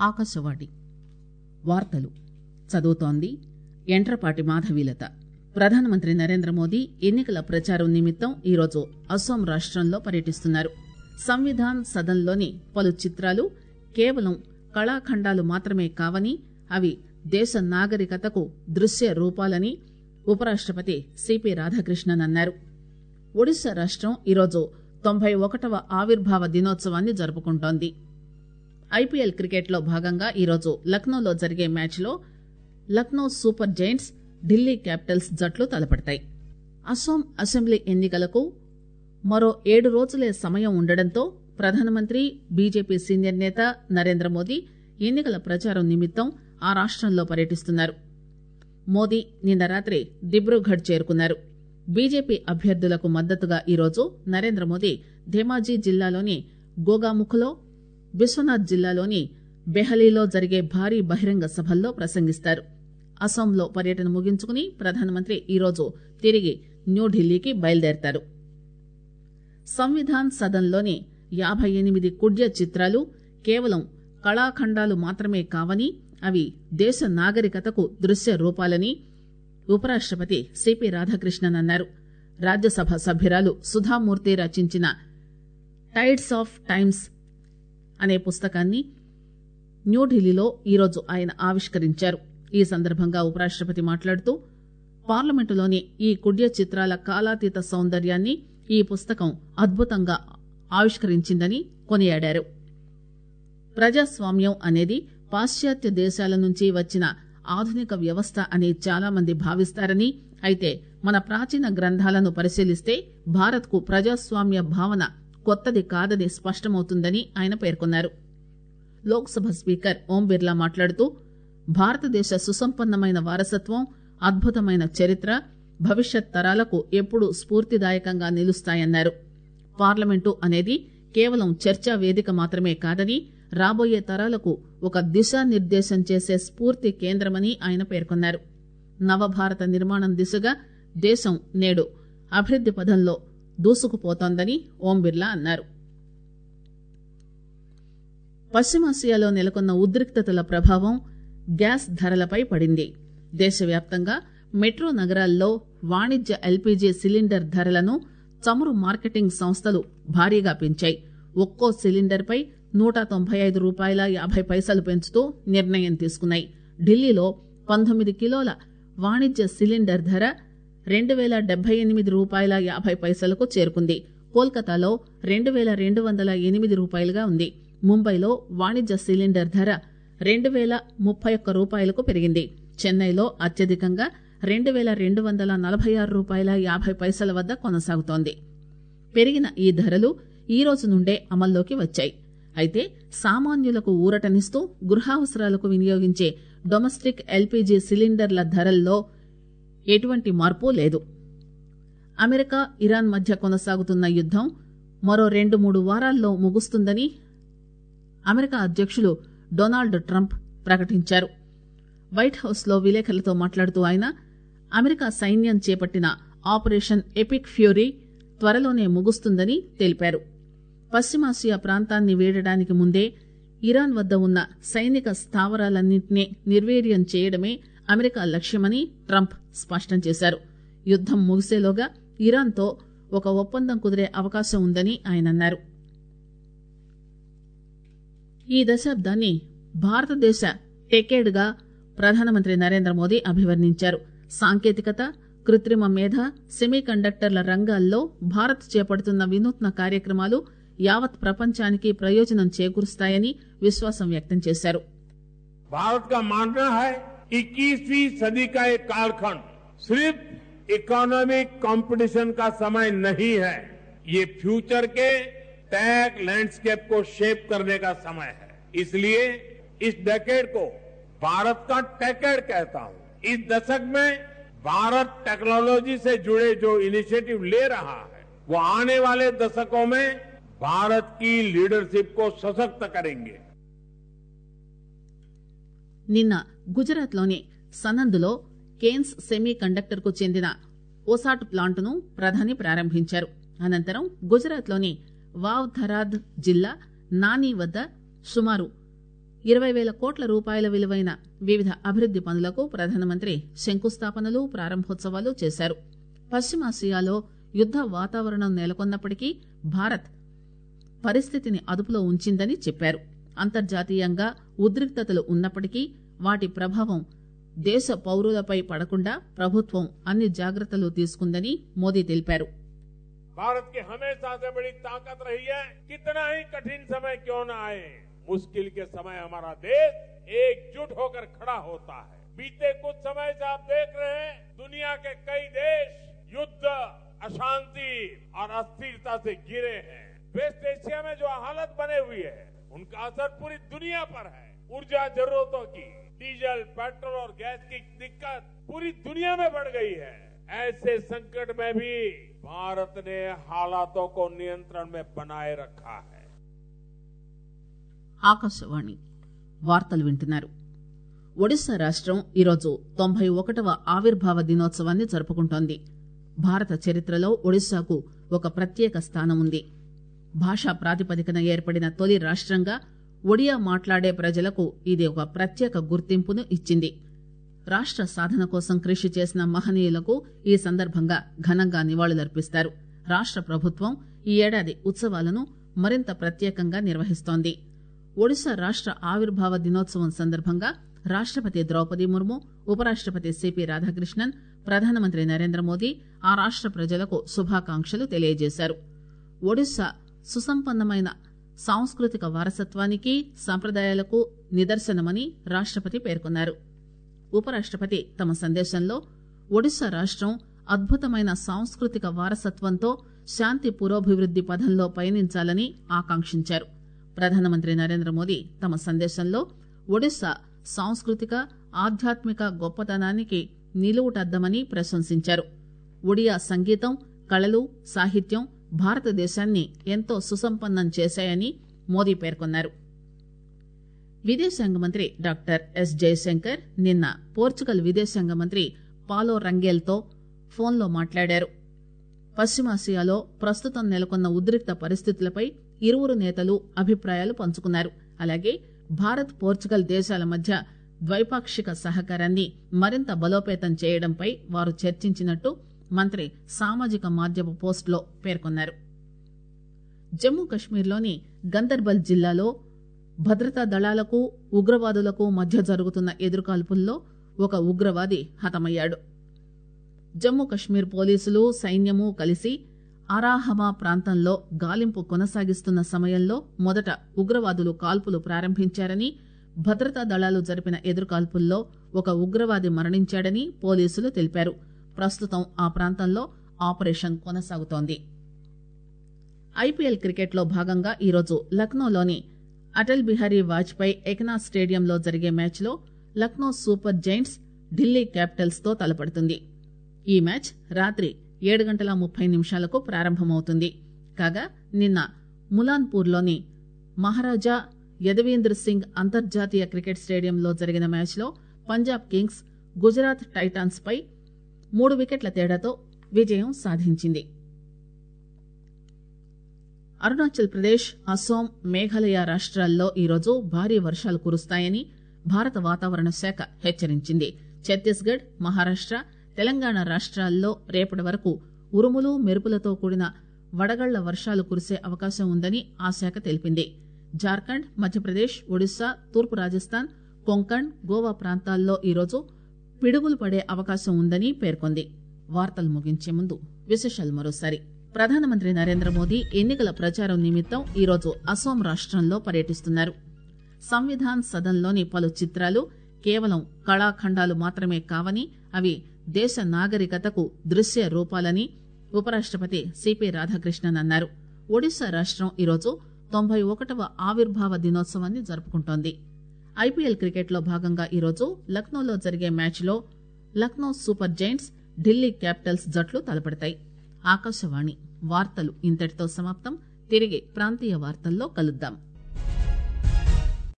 ఆకాశవాణి వార్తలు చదువుతోంది ఎంట్రపాటి మాధవీలత ప్రధానమంత్రి నరేంద్ర మోదీ ఎన్నికల ప్రచారం నిమిత్తం ఈరోజు అస్సాం రాష్టంలో పర్యటిస్తున్నారు సంవిధాన్ సదన్లోని పలు చిత్రాలు కేవలం కళాఖండాలు మాత్రమే కావని అవి దేశ నాగరికతకు దృశ్య రూపాలని ఉపరాష్టపతి సిపి రాధాకృష్ణన్ అన్నారు ఒడిశా రాష్టం ఈరోజు తొంభై ఒకటవ ఆవిర్భావ దినోత్సవాన్ని జరుపుకుంటోంది ఐపీఎల్ క్రికెట్లో భాగంగా ఈరోజు లక్నోలో జరిగే మ్యాచ్లో Lucknow Super Giants Delhi Capitals జట్లు తలపడతాయి అస్సాం అసెంబ్లీ ఎన్నికలకు మరో ఏడు రోజులే సమయం ఉండడంతో ప్రధానమంత్రి బీజేపీ సీనియర్ నేత నరేంద్ర మోదీ ఎన్నికల ప్రచారం నిమిత్తం ఆ రాష్టంలో పర్యటిస్తున్నారు మోదీ నిన్న రాత్రి దిబ్రూఘడ్ చేరుకున్నారు బీజేపీ అభ్యర్థులకు మద్దతుగా ఈరోజు నరేంద్ర మోదీ ధేమాజీ జిల్లాలోని గోగాముఖ్లో బిశ్వనాథ్ జిల్లాలోని బెహలీలో జరిగే భారీ బహిరంగ సభల్లో ప్రసంగిస్తారు అస్సాంలో పర్యటన ముగించుకుని ప్రధానమంత్రి ఈరోజు తిరిగి న్యూఢిల్లీకి బయలుదేరతారు సంవిధాన్ సదన్లోని యాబై ఎనిమిది కుడ్య చిత్రాలు కేవలం కళాఖండాలు మాత్రమే కావని అవి దేశ నాగరికతకు దృశ్య రూపాలని ఉపరాష్టపతి సిపి రాధాకృష్ణన్ అన్నారు రాజ్యసభ సభ్యురాలు సుధామూర్తి రచించిన టైడ్స్ ఆఫ్ టైమ్స్ అనే పుస్తకాన్ని న్యూఢిల్లీలో ఈరోజు ఆయన ఆవిష్కరించారు ఈ సందర్భంగా ఉపరాష్టపతి మాట్లాడుతూ పార్లమెంటులోని ఈ కుడ్య చిత్రాల కాలాతీత సౌందర్యాన్ని ఈ పుస్తకం అద్భుతంగా ఆవిష్కరించిందని కొనియాడారు ప్రజాస్వామ్యం అనేది పాశ్చాత్య దేశాల నుంచి వచ్చిన ఆధునిక వ్యవస్థ అని చాలా మంది భావిస్తారని అయితే మన ప్రాచీన గ్రంథాలను పరిశీలిస్తే భారత్ కు ప్రజాస్వామ్య భావన కొత్తది కాదని స్పష్టమవుతుందని ఆయన పేర్కొన్నారు లోక్ సభ స్పీకర్ ఓం బిర్లా మాట్లాడుతూ భారతదేశ సుసంపన్నమైన వారసత్వం అద్భుతమైన చరిత్ర భవిష్యత్ తరాలకు ఎప్పుడూ స్ఫూర్తిదాయకంగా నిలుస్తాయన్నారు పార్లమెంటు అనేది కేవలం చర్చా వేదిక మాత్రమే కాదని రాబోయే తరాలకు ఒక దిశానిర్దేశం చేసే స్ఫూర్తి కేంద్రమని ఆయన పేర్కొన్నారు నవభారత నిర్మాణం దిశగా దేశం నేడు అభివృద్ది పథంలో దూసుకుపోతోందని ఓం బిర్లా అన్నారు పశ్చిమాసియాలో నెలకొన్న ఉద్రిక్తతల ప్రభావం గ్యాస్ ధరలపై పడింది దేశవ్యాప్తంగా మెట్రో నగరాల్లో వాణిజ్య ఎల్పీజీ సిలిండర్ ధరలను చమురు మార్కెటింగ్ సంస్థలు భారీగా పెంచాయి ఒక్కో సిలిండర్పై నూట తొంభై ఐదు రూపాయల యాభై పైసలు పెంచుతూ నిర్ణయం తీసుకున్నాయి ఢిల్లీలో పంతొమ్మిది కిలోల వాణిజ్య సిలిండర్ ధర రెండు వేల డెబ్బై ఎనిమిది రూపాయల యాభై పైసలకు చేరుకుంది కోల్కతాలో రెండు వేల రెండు వందల ఎనిమిది రూపాయలుగా ఉంది ముంబైలో వాణిజ్య సిలిండర్ ధర రెండు వేల ముప్పై ఒక్క రూపాయలకు పెరిగింది చెన్నైలో అత్యధికంగా రెండు వేల రెండు వందల నలభై ఆరు రూపాయల యాభై పైసల వద్ద కొనసాగుతోంది పెరిగిన ఈ ధరలు ఈ రోజు నుండే అమల్లోకి వచ్చాయి అయితే సామాన్యులకు ఊరటనిస్తూ గృహావసరాలకు వినియోగించే డొమెస్టిక్ ఎల్పీజీ సిలిండర్ల ధరల్లో ఎటువంటి మార్పు లేదు అమెరికా ఇరాన్ మధ్య కొనసాగుతున్న యుద్దం మరో రెండు మూడు వారాల్లో ముగుస్తుందని అమెరికా అధ్యక్షులు డొనాల్డ్ ట్రంప్ ప్రకటించారు వైట్ హౌస్ లో విలేకరులతో మాట్లాడుతూ ఆయన అమెరికా సైన్యం చేపట్టిన ఆపరేషన్ ఎపిక్ ఫ్యూరీ త్వరలోనే ముగుస్తుందని తెలిపారు పశ్చిమాసియా ప్రాంతాన్ని వీడడానికి ముందే ఇరాన్ వద్ద ఉన్న సైనిక స్థావరాలన్నింటినీ నిర్వీర్యం చేయడమే అమెరికా లక్ష్యమని ట్రంప్ స్పష్టం చేశారు యుద్దం ముగిసేలోగా ఇరాన్తో ఒక ఒప్పందం కుదిరే అవకాశం ఉందని ఆయన అన్నారు ఈ దశాబ్దాన్ని భారతదేశ టెకేడ్గా ప్రధానమంత్రి నరేంద్ర మోదీ అభివర్ణించారు సాంకేతికత కృత్రిమ మేధ సెమీ కండక్టర్ల రంగాల్లో భారత్ చేపడుతున్న వినూత్న కార్యక్రమాలు యావత్ ప్రపంచానికి ప్రయోజనం చేకూరుస్తాయని విశ్వాసం వ్యక్తం చేశారు भारत का मानना है 21वीं सदी का एक कालखंड सिर्फ इकोनॉमिक कंपटीशन का समय नहीं है ये फ्यूचर के टैग लैंडस्केप को शेप करने का समय है इसलिए इस डेकेड को भारत का टेकेड कहता हूं इस दशक में भारत टेक्नोलॉजी से जुड़े जो इनिशिएटिव ले रहा है वो आने वाले दशकों में भारत की लीडरशिप को सशक्त करेंगे నిన్న గుజరాత్లోని సనంద్లో కేన్స్ సెమీ కండక్టర్ కు చెందిన ఓసాట్ ప్లాంటును ప్రధాని ప్రారంభించారు అనంతరం గుజరాత్లోని వావ్ థరాద్ జిల్లా నాని వద్ద సుమారు ఇరవై పేల కోట్ల రూపాయల విలువైన వివిధ అభివృద్ది పనులకు ప్రధానమంత్రి శంకుస్థాపనలు ప్రారంభోత్సవాలు చేశారు పశ్చిమాసియాలో యుద్ద వాతావరణం నెలకొన్నప్పటికీ భారత్ పరిస్థితిని అదుపులో ఉంచిందని చెప్పారు అంతర్జాతీయంగా ఉద్రిక్తతలు ఉన్నప్పటికీ వాటి ప్రభావం దేశ పౌరులపై పడకుండా ప్రభుత్వం అన్ని జాగ్రత్తలు తీసుకుందని మోదీ తెలిపారు भारत की हमेशा से बड़ी ताकत रही है कितना ही कठिन समय क्यों न आए मुश्किल के समय हमारा देश एकजुट होकर खड़ा होता है बीते कुछ समय से आप देख रहे हैं दुनिया के कई देश युद्ध अशांति और अस्थिरता से घिरे हैं वेस्ट एशिया में जो हालत बने हुई है उनका असर पूरी दुनिया पर है ऊर्जा जरूरतों की डीजल पेट्रोल और गैस की दिक्कत पूरी दुनिया में बढ़ गई है ऐसे संकट में भी भारत ने हालातों को नियंत्रण में बनाए रखा है ఆకాశవాణి వార్తలు వింటున్నారు ఒడిశా రాష్టం ఈరోజు తొంభై ఒకటవ ఆవిర్భావ దినోత్సవాన్ని జరుపుకుంటోంది భారత చరిత్రలో ఒడిశాకు ఒక ప్రత్యేక స్థానం ఉంది భాషా ప్రాతిపదికన ఏర్పడిన తొలి రాష్టంగా ఒడియా మాట్లాడే ప్రజలకు ఇది ఒక ప్రత్యేక గుర్తింపును ఇచ్చింది రాష్ట సాధన కోసం కృషి చేసిన మహనీయులకు ఈ సందర్భంగా ఘనంగా నివాళులర్పిస్తారు రాష్ట ప్రభుత్వం ఈ ఏడాది ఉత్సవాలను మరింత ప్రత్యేకంగా నిర్వహిస్తోంది ఒడిశా రాష్ట ఆవిర్భావ దినోత్సవం సందర్భంగా రాష్టపతి ద్రౌపది ముర్ము ఉపరాష్టపతి సిపి రాధాకృష్ణన్ ప్రధానమంత్రి నరేంద్ర మోదీ ఆ రాష్ట ప్రజలకు శుభాకాంక్షలు తెలియజేశారు ఒడిశా సుసంపన్నమైన సాంస్కృతిక వారసత్వానికి సంప్రదాయాలకు నిదర్శనమని రాష్టపతి పేర్కొన్నారు ఉపరాష్టపతి తమ సందేశంలో ఒడిశా రాష్టం అద్భుతమైన సాంస్కృతిక వారసత్వంతో శాంతి పురోభివృద్ది పథంలో పయనించాలని ఆకాంక్షించారు ప్రధానమంత్రి నరేంద్ర మోదీ తమ సందేశంలో ఒడిశా సాంస్కృతిక ఆధ్యాత్మిక గొప్పతనానికి నిలువుటద్దమని ప్రశంసించారు ఒడియా సంగీతం కళలు సాహిత్యం భారతదేశాన్ని ఎంతో సుసంపన్నం చేశాయని మోదీ పేర్కొన్నారు విదేశాంగ మంత్రి డాక్టర్ ఎస్ జయశంకర్ నిన్న పోర్చుగల్ విదేశాంగ మంత్రి పాలో రంగేల్తో ఫోన్లో మాట్లాడారు పశ్చిమాసియాలో ప్రస్తుతం నెలకొన్న ఉద్రిక్త పరిస్థితులపై ఇరువురు నేతలు అభిప్రాయాలు పంచుకున్నారు అలాగే భారత్ పోర్చుగల్ దేశాల మధ్య ద్వైపాక్షిక సహకారాన్ని మరింత బలోపేతం చేయడంపై వారు చర్చించినట్టు మంత్రి సామాజిక మాధ్యమ పోస్టులో పేర్కొన్నారు జమ్మూ కశ్మీర్లోని గందర్బల్ జిల్లాలో భద్రతా దళాలకు ఉగ్రవాదులకు మధ్య జరుగుతున్న ఎదురుకాల్పుల్లో ఒక ఉగ్రవాది హతమయ్యాడు జమ్మూ కశ్మీర్ పోలీసులు సైన్యము కలిసి అరాహమా ప్రాంతంలో గాలింపు కొనసాగిస్తున్న సమయంలో మొదట ఉగ్రవాదులు కాల్పులు ప్రారంభించారని భద్రతా దళాలు జరిపిన ఎదురుకాల్పుల్లో ఒక ఉగ్రవాది మరణించాడని పోలీసులు తెలిపారు ప్రస్తుతం ఆ ప్రాంతంలో ఆపరేషన్ కొనసాగుతోంది ఐపీఎల్ క్రికెట్లో భాగంగా ఈరోజు లక్నోలోని అటల్ బిహారీ వాజ్పేయి ఎకనా స్టేడియంలో జరిగే మ్యాచ్లో Lucknow Super Giants Delhi Capitals తో తలపడుతుంది ఈ మ్యాచ్ రాత్రి ఏడు గంటల ముప్పై నిమిషాలకు ప్రారంభమవుతుంది కాగా నిన్న ములాన్పూర్లోని మహారాజా యదవీంద్ర సింగ్ అంతర్జాతీయ క్రికెట్ స్టేడియంలో జరిగిన మ్యాచ్లో పంజాబ్ కింగ్స్ గుజరాత్ టైటాన్స్ పై మూడు వికెట్ల తేడాతో విజయం సాధించింది అరుణాచల్ ప్రదేశ్ అస్సోం మేఘాలయ రాష్ట్రాల్లో ఈరోజు భారీ వర్షాలు కురుస్తాయని భారత వాతావరణ శాఖ హెచ్చరించింది ఛత్తీస్గఢ్ మహారాష్ట తెలంగాణ రాష్ట్రాల్లో రేపటి వరకు ఉరుములు మెరుపులతో కూడిన వడగళ్ల వర్షాలు కురిసే అవకాశం ఉందని ఆ శాఖ తెలిపింది జార్ఖండ్ మధ్యప్రదేశ్ ఒడిశా తూర్పు రాజస్థాన్ కొంకణ్ గోవా ప్రాంతాల్లో ఈరోజు పిడుగులు పడే అవకాశం ఉందని పేర్కొంది వార్తలు ముగించే ముందు విశేషాలు మరోసారి ప్రధానమంత్రి నరేంద్ర మోదీ ఎన్నికల ప్రచారం నిమిత్తం ఈరోజు అసోం రాష్టంలో పర్యటిస్తున్నారు సంవిధాన్ సదన్లోని పలు చిత్రాలు కేవలం కళాఖండాలు మాత్రమే కావని అవి దేశ నాగరికతకు దృశ్య రూపాలని ఉపరాష్టపతి సిపి రాధాకృష్ణన్ అన్నారు ఒడిశా రాష్టం ఈరోజు తొంభై ఒకటవ ఆవిర్భావ దినోత్సవాన్ని జరుపుకుంటోంది ఐపీఎల్ క్రికెట్లో భాగంగా ఈరోజు లక్నోలో జరిగే మ్యాచ్లో Lucknow Super Giants Delhi Capitals జట్లు తలపడతాయి ఆకాశవాణి వార్తలు ఇంతటితో సమాప్తం తిరిగి ప్రాంతీయ వార్తల్లో కలుద్దాం